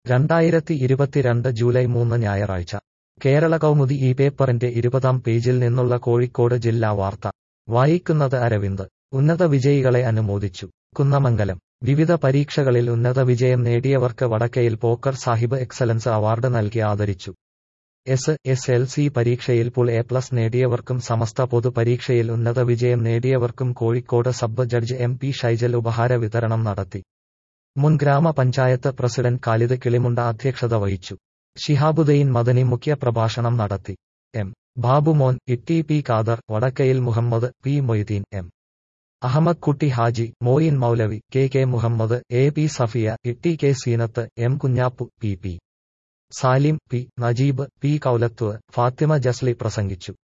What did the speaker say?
രണ്ടായിരത്തി ഇരുപത്തിരണ്ട് ജൂലൈ മൂന്ന് ഞായറാഴ്ച കേരള കൗമുദി ഈ പേപ്പറിന്റെ ഇരുപതാം പേജിൽ നിന്നുള്ള കോഴിക്കോട് ജില്ലാ വാർത്ത വായിക്കുന്നത് അരവിന്ദ് ഉന്നത വിജയികളെ അനുമോദിച്ചു കുന്നമംഗലം വിവിധ പരീക്ഷകളിൽ ഉന്നത വിജയം നേടിയവർക്ക് വടക്കയിൽ പോക്കർ സാഹിബ് എക്സലൻസ് അവാർഡ് നൽകി ആദരിച്ചു എസ് എസ് എൽ സി പരീക്ഷയിൽ പുൾ എ പ്ലസ് നേടിയവർക്കും സമസ്ത പൊതു പരീക്ഷയിൽ ഉന്നത വിജയം നേടിയവർക്കും Kozhikode sub judge M P Shaijal ഉപഹാര വിതരണം നടത്തി മുൻ ഗ്രാമപഞ്ചായത്ത് പ്രസിഡന്റ് ഖാലിദ് കിളിമുണ്ട അധ്യക്ഷത വഹിച്ചു ഷിഹാബുദ്ദീൻ മദനി മുഖ്യ പ്രഭാഷണം നടത്തി M Babumon Itty P Khader Vadakkayil Muhammad P Moideen M Ahammed Kutty Haji Moin Maulavi K K Muhammad A P Safiya Itty K Seenath M Kunhappu P P Salim P Najeeb P കൗലത്തുവ് ഫാത്തിമ ജസ്ലി പ്രസംഗിച്ചു